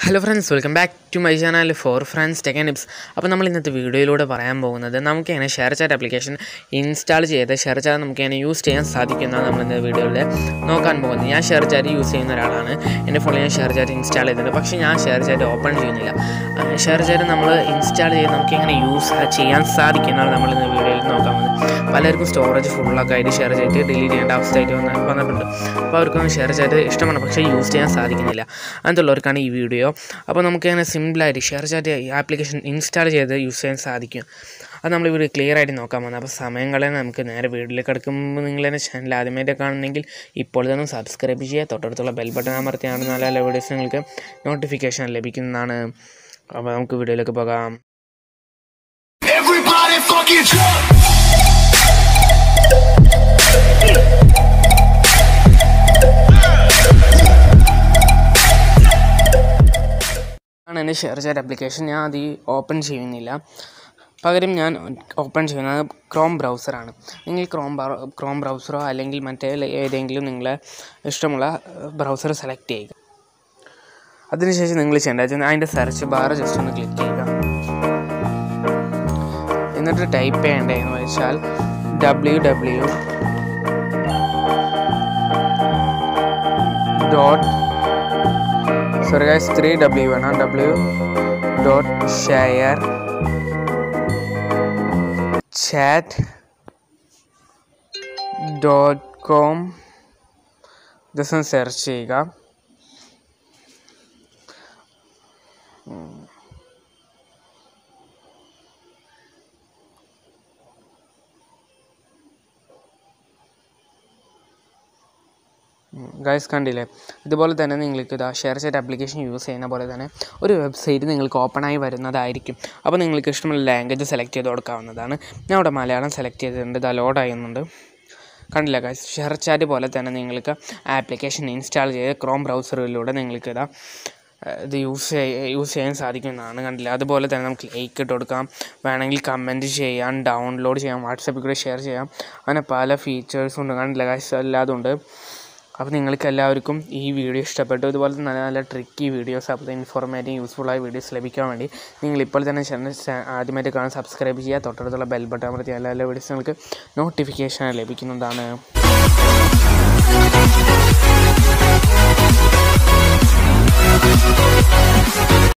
Hello friends welcome back to my channel four friends tech and tips അപ്പോൾ നമ്മൾ ഇന്നത്തെ വീഡിയോയിലൂടെ പറയാൻ പോകുന്നത് നമുക്ക് എങ്ങനെ ഷെയർ ചാറ്റ് ആപ്ലിക്കേഷൻ ഇൻസ്റ്റാൾ ചെയ്ത് ഷെയർ ചാറ്റ് നമുക്ക് എങ്ങനെ യൂസ് ചെയ്യാൻ സാധിക്കുന്നതാണ് നമ്മൾ ഇന്നത്തെ വീഡിയോയിൽ നോക്കാൻ പോകുന്നത് ഞാൻ ഷെയർ ചാറ്റ് യൂസ് ചെയ്യുന്ന ഒരാളാണ് എൻ്റെ ഫോണിൽ ഞാൻ ഷെയർ ചാറ്റ് ഇൻസ്റ്റാൾ ചെയ്തിട്ടുണ്ട് പക്ഷേ ഞാൻ ഷെയർ ചാറ്റ് ഓപ്പൺ ചെയ്യുന്നില്ല ഷെയർ ചാറ്റ് നമ്മൾ ഇൻസ്റ്റാൾ ചെയ്ത് നമുക്ക് എങ്ങനെ യൂസ് ചെയ്യാൻ സാധിക്കുന്നതാണ് നമ്മൾ ഇന്ന് വീഡിയോയിൽ നോക്കാൻ പോകുന്നത് പലർക്കും സ്റ്റോറേജ് ഫുള്ളൊക്കെ ആയിട്ട് ഷെയർ ചാറ്റ് ഡിലീറ്റ് ചെയ്യേണ്ട അവസ്ഥയായിട്ട് വന്ന് വന്നിട്ടുണ്ട് അപ്പോൾ അവർക്കൊന്നും ഷെയർ ചാറ്റ് ഇഷ്ടമാണ് പക്ഷേ യൂസ് ചെയ്യാൻ സാധിക്കുന്നില്ല അങ്ങനത്തുള്ളവർക്കാണ് ഈ വീഡിയോ അപ്പോൾ നമുക്ക് അങ്ങനെ സിമ്പിളായിട്ട് ഷെയർ ചാറ്റ് ആപ്ലിക്കേഷൻ ഇൻസ്റ്റാൾ ചെയ്ത് യൂസ് ചെയ്യാൻ സാധിക്കും അത് നമ്മൾ ഇവിടെ ക്ലിയർ ആയിട്ട് നോക്കാൻ പോകുന്നത് അപ്പോൾ സമയം കളയാൻ നമുക്ക് നേരെ വീട്ടിലേക്ക് കിടക്കുമ്പോൾ നിങ്ങൾ തന്നെ ചാനൽ ആദ്യമായിട്ട് കാണുന്നെങ്കിൽ ഇപ്പോൾ തന്നെ സബ്സ്ക്രൈബ് ചെയ്യുക തൊട്ടടുത്തുള്ള ബെൽ ബട്ടൺ അമർത്തിയാണ് നല്ല നല്ല വീഡിയോസ് നിങ്ങൾക്ക് നോട്ടിഫിക്കേഷൻ ലഭിക്കുന്നതാണ് അപ്പോൾ നമുക്ക് വീഡിയോയിലേക്ക് പോകാം Everybody fucking jump! ആണ് എൻ്റെ ഷെയർ ചാറ്റ് ആപ്ലിക്കേഷൻ ഞാൻ അത് ഓപ്പൺ ചെയ്യുന്നില്ല പകരം ഞാൻ ഓപ്പൺ ചെയ്യുന്നത് ക്രോം ബ്രൗസറാണ് നിങ്ങൾ ക്രോം ക്രോം ബ്രൗസറോ അല്ലെങ്കിൽ മറ്റേ ഏതെങ്കിലും നിങ്ങളെ ഇഷ്ടമുള്ള ബ്രൗസർ സെലക്ട് ചെയ്യുക അതിനുശേഷം നിങ്ങൾ ചെയ്യേണ്ടത് അതിൻ്റെ സെർച്ച് ബാർ ജസ്റ്റ് ഒന്ന് ക്ലിക്ക് ചെയ്യുക എന്നിട്ട് ടൈപ്പ് ചെയ്യേണ്ടതെന്ന് വെച്ചാൽ W W dot sorry guys three W ആണ് W dot ShareChat dot com just ഒന്ന് സെർച്ച് ചെയ്യുക ഗൈസ് കണ്ടില്ലേ ഇതുപോലെ തന്നെ നിങ്ങൾക്ക് ഇതാ ഷെയർ ചാറ്റ് ആപ്ലിക്കേഷൻ യൂസ് ചെയ്യുന്ന പോലെ തന്നെ ഒരു വെബ്സൈറ്റ് നിങ്ങൾക്ക് ഓപ്പണായി വരുന്നതായിരിക്കും അപ്പോൾ നിങ്ങൾക്ക് ഇഷ്ടമുള്ള ലാംഗ്വേജ് സെലക്ട് ചെയ്ത് കൊടുക്കാവുന്നതാണ് ഞാൻ ഇവിടെ മലയാളം സെലക്ട് ചെയ്തിട്ടുണ്ട് ഇത് ലോഡ് ആകുന്നുണ്ട് കണ്ടില്ല ഗൈസ് ഷെയർ ചാറ്റ് പോലെ തന്നെ നിങ്ങൾക്ക് ആപ്ലിക്കേഷൻ ഇൻസ്റ്റാൾ ചെയ്ത് ക്രോം ബ്രൗസറിലൂടെ നിങ്ങൾക്ക് ഇതാ ഇത് യൂസ് ചെയ്യ യൂസ് ചെയ്യാൻ സാധിക്കുന്നതാണ് കണ്ടില്ല അതുപോലെ തന്നെ നമുക്ക് ലൈക്ക് ഇട്ട് കൊടുക്കാം വേണമെങ്കിൽ കമൻറ്റ് ചെയ്യാം ഡൗൺലോഡ് ചെയ്യാം വാട്സപ്പിൽ കൂടെ ഷെയർ ചെയ്യാം അങ്ങനെ പല ഫീച്ചേഴ്സും ഉണ്ട് കണ്ടില്ല ഗൈസ് എല്ലാതും ഉണ്ട് അപ്പോൾ നിങ്ങൾക്ക് എല്ലാവർക്കും ഈ വീഡിയോ ഇഷ്ടപ്പെട്ടു ഇതുപോലെ നല്ല നല്ല ട്രിക്കി വീഡിയോസ് അപ്പോൾ ഇൻഫോർമേറ്റീവ് യൂസ്ഫുള്ളായ വീഡിയോസ് ലഭിക്കാൻ വേണ്ടി നിങ്ങൾ ഇപ്പോൾ തന്നെ ചാനൽ ആദ്യമായിട്ട് കാണാൻ സബ്സ്ക്രൈബ് ചെയ്യുക തൊട്ടടുത്തുള്ള ബെൽ ബട്ടൺ അമർത്തി എല്ലാ എല്ലാ വീഡിയോസ് നിങ്ങൾക്ക് നോട്ടിഫിക്കേഷൻ ലഭിക്കുന്നതാണ്